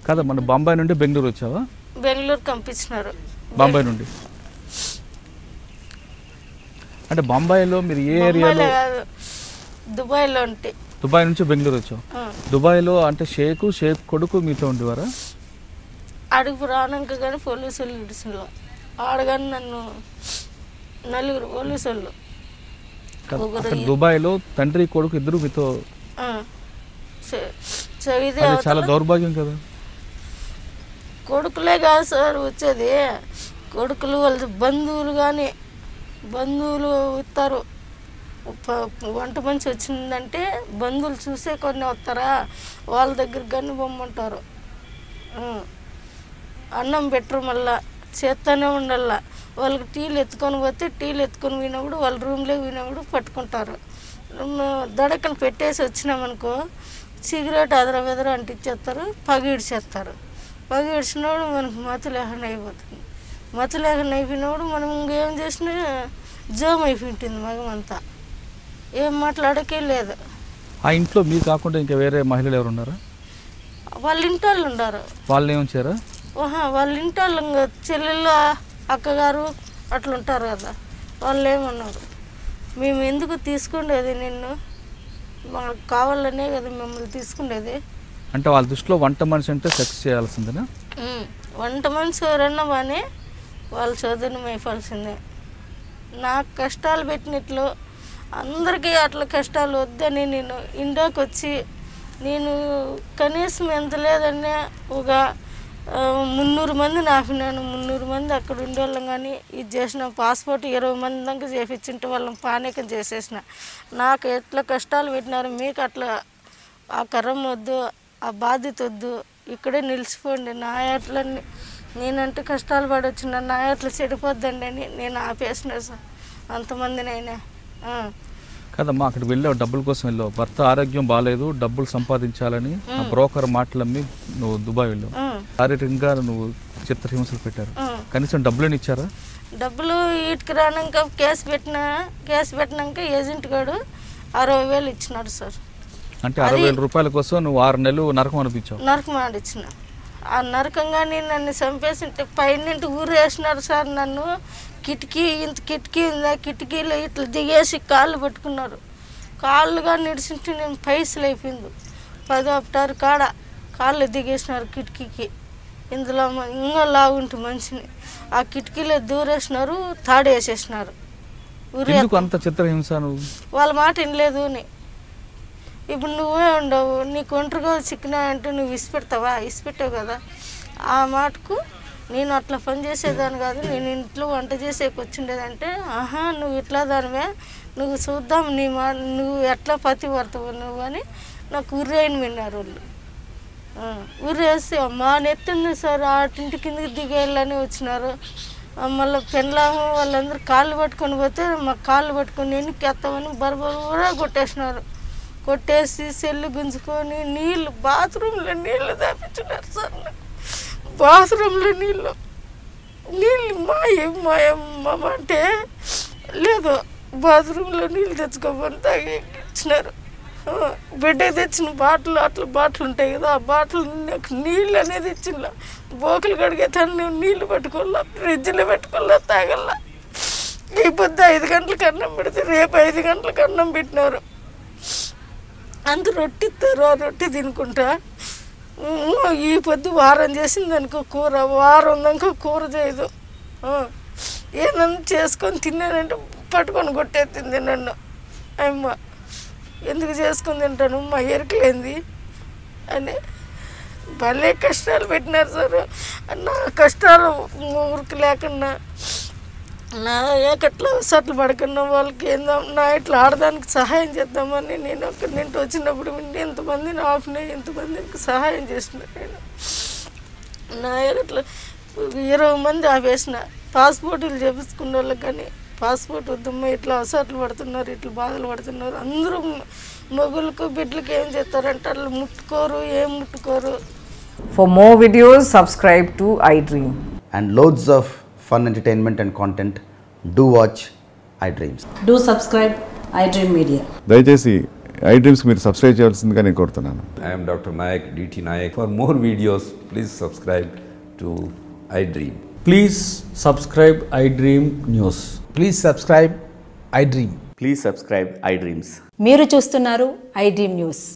కదా మన బాంబాయి నుండి బెంగళూరు వచ్చావా బెంగళూరు పంపించినారు బాంబాయి నుండి అంటే బాంబాయిలో మీరు ఏ ఏరియాలో బొంబాయిలో కాదు దుబాయ్లో ఉంటే దుబాయ్ నుంచి బెంగళూరు వచ్చావు ఆ. దుబాయ్లో అంటే షేక్ షేక్ కొడుకు మీతో ఉండేవారా అడుగు రానాక కానీ పోలీసులు ఇడిసిలో ఆడగాని నన్ను నలుగురు పోలీసులు కదా, ఒకరు అక్కడ దుబాయ్లో తండ్రి కొడుకు ఇద్దరు మీతో ఆ, చ- చదివితే అది చాలా అవతల దౌర్భాగ్యం కదా కొడుకులే కాదు సార్ వచ్చేది కొడుకులు వాళ్ళ బంధువులు కానీ బంధువులు ఇస్తారు ప- వంట మనిషి వచ్చిందంటే బంధువులు చూసే కొన్ని వస్తారా వాళ్ళ దగ్గర గన్ను బొమ్మంటారు ఆ. అన్నం పెట్టరు మళ్ళా చేత్తూనే ఉండాల వాళ్ళకి టీలు ఎత్తుకొని పోతే టీలు ఎత్తుకొని పోయినప్పుడు వాళ్ళ రూమ్లో పోయినప్పుడు పట్టుకుంటారు రూమ్ దడకలు పెట్టేసి వచ్చినామనుకో సిగరెట్ అదర బెదర అంటించేస్తారు పగిడిచేస్తారు పగిడిచినప్పుడు మనకు మతి లేకుండా అయిపోతుంది మతి లేకుండా అయిపోయినప్పుడు మనం ఇంకేం చేసినా జోమ్ అయిపోయింటుంది మగమంతా ఏం మాట్లాడకే లేదు ఆ ఇంట్లో మీరు కాకుండా ఇంకా వేరే మహిళలు ఎవరు ఉన్నారా వాళ్ళ ఇంటి వాళ్ళు ఉండారు వాళ్ళు ఏమొచ్చారా ఆహా, వాళ్ళ ఇంటి వాళ్ళు ఇంకా చెల్లెళ్ళు అక్కగారు అట్లా ఉంటారు కదా వాళ్ళు ఏమన్నారు మేము ఎందుకు తీసుకుండేది నిన్ను మాకు కావాలనే కదా మిమ్మల్ని తీసుకుండేది అంటే వాళ్ళ దృష్టిలో వంట మనిషి అంటే సెక్స్ చేయాల్సిందేనా ఉమ్, వంట మనిషి ఎవరన్నా బాగానే వాళ్ళ చదువుని మేపాల్సిందే నాకు కష్టాలు పెట్టినట్లు అందరికీ అట్లా కష్టాలు వద్దని నేను ఇండియాకి వచ్చి నేను కనీసం ఎంత లేదన్నా ఒక ఆ, మున్నూరు మంది నాపినాను మున్నూరు మంది అక్కడ ఉండేవాళ్ళం కానీ ఇది చేసిన పాస్పోర్ట్ ఇరవై మంది దాకా చేపించుంటే వాళ్ళని పానీకం చేసేసిన నాకు ఎట్లా కష్టాలు పెట్టినారు మీకు అట్లా ఆ కర్రం వద్దు ఆ బాధ్యత వద్దు ఇక్కడే నిలిచిపోండి నా ఎట్లా నేనంటే కష్టాలు పడొచ్చిన నా ఎట్లా చెడిపోద్దండి అని నేను ఆపేసిన సార్ అంతమందినైనా ఆ. కదమ్మా అక్కడికి వెళ్ళావు డబ్బుల కోసం వెళ్ళావు భర్త ఆరోగ్యం బాగాలేదు డబ్బులు సంపాదించాలని ఆ బ్రోకర్ మాటలమ్మి నువ్వు దుబాయ్ వెళ్ళావు ఆ. శారీరకంగా నువ్వు చిత్రహింసలు పెట్టారు ఆ. కనీసం డబ్బులు ఇచ్చారా డబ్బులు వీటికి రానాక కేసు పెట్టిన కేసు పెట్టినాక ఏజెంట్ గారు అరవై వేలు ఇచ్చినాడు సార్ అంటే అరవై వేల రూపాయల కోసం నువ్వు ఆరు నెలలు నరకం అనిపించావు నరకం ఆడిచ్చిన ఆ నరకంగాని నన్ను చంపేసింటే పైనుంటి ఊరు వేసినారు సార్ నన్ను కిటికీ ఇంత కిటికీ ఉంది ఆ కిటికీలో ఇట్లా దిగేసి కాళ్ళు పట్టుకున్నారు కాళ్ళుగా నిడిచింటే నేను పైసలు అయిపోయింది పదో అప్టారు కాడ కాళ్ళు దిగేసినారు కిటికీకి ఇందులో మ- ఇంకా లాగుంటు మనిషిని ఆ కిటికీలో దూరేసినారు తాడేసేసినారు ఉరి ఎందుకు అంత చిత్రహింస నువ్వు వాళ్ళ మాట వినలేదు అని ఇప్పుడు నువ్వే ఉండవు నీకు ఒంటరిగా చిక్కినా అంటే నువ్వు ఇసిపెడతావా ఇసిపెట్టావు కదా ఆ మాటకు నేను అట్లా పని చేసేదాన్ని కాదు నేను ఇంట్లో వంట చేసేకి వచ్చిండేదంటే ఆహా నువ్వు ఇట్లా దానివే నువ్వు చూద్దాం నీ మా నువ్వు ఎట్లా పతి పడతావు నువ్వు అని నాకు ఉర్రేయని విన్నారు వాళ్ళు ఆ, ఊరేసి మా నెత్తుంది సార్ ఆటింటి కిందకి దిగేయాలని వచ్చినారు ఆ, మళ్ళీ పెళ్ళాము వాళ్ళందరూ కాళ్ళు పట్టుకొని పోతే మా కాళ్ళు పట్టుకొని వెనక్కి ఎత్తామని బరబరా కొట్టేసినారు కొట్టేసి సెల్లు గుంజుకొని నీళ్ళు బాత్రూంలో నీళ్ళు దాపించున్నారు సార్ నాకు బాత్రూంలో నీళ్ళు నీళ్ళు మాయం మాయం మామ అంటే లేదు బాత్రూంలో నీళ్ళు తెచ్చుకోమని తాగి ఇచ్చినారు ఆ, బిడ్డకి తెచ్చిన బాటిల్ అట్లా బాటిల్ ఉంటాయి కదా ఆ బాటిల్ నాకు నీళ్ళు అనేది ఇచ్చిన బోకలు కడిగేతాను నేను నీళ్ళు పెట్టుకోవాలా ఫ్రిడ్జ్లో పెట్టుకోవాలా తాగల్లా ఈ పొద్దు ఐదు గంటలకు అన్నం పెడితే రేపు ఐదు గంటలకు అన్నం పెట్టినారు అంత రొట్టె ఇస్తారు ఆ రొట్టె తినుకుంటా ఉమ్, ఈ పొద్దు వారం చేసింది అనుకో కూర వారం దాకా కూర చేయదు ఆ, ఏదన్నా చేసుకొని తిన్నానంటే పట్టుకొని కొట్టేస్తుంది నన్ను అమ్మ ఎందుకు చేసుకొని తింటాను మా ఎరకలేంది అని భలే కష్టాలు పెట్టినారు సార్ నా కష్టాలు ఊరికి లేకుండా నా ఏకట్లా సట్లు పడకుండా వాళ్ళకి ఏందో నా ఇట్లా ఆడడానికి సహాయం చేద్దామని నేను ఒక నింటి వచ్చినప్పుడు ఎంతమందిని ఆపిన ఎంతమందికి సహాయం చేసిన నేను నా ఏకట్లా ఇరవై మంది ఆపేసిన పాస్పోర్టులు చేపించుకున్న వాళ్ళకి కానీ పాస్పోర్ట్ వద్దమ్మా ఇట్లా అసట్లు పడుతున్నారు ఇట్లా బాధలు పడుతున్నారు అందరూ మొగులకు బిడ్డలకు ఏం చేస్తారంటే అట్లా ముట్టుకోరు ఏం ముట్టుకోరు For more videos, subscribe to iDream. and loads of fun entertainment and content, do watch iDreams. Do subscribe iDream Media. దయచేసి ఐ డ్రీమ్స్కి మీరు సబ్స్క్రైబ్ చేయాల్సిందిగా నేను కోరుతున్నాను I am Dr. Nayak, DT Nayak. For more videos, please subscribe to iDream. Please subscribe iDream News. Please subscribe iDream. Please subscribe i dreams మీరు చూస్తున్నారు I dream news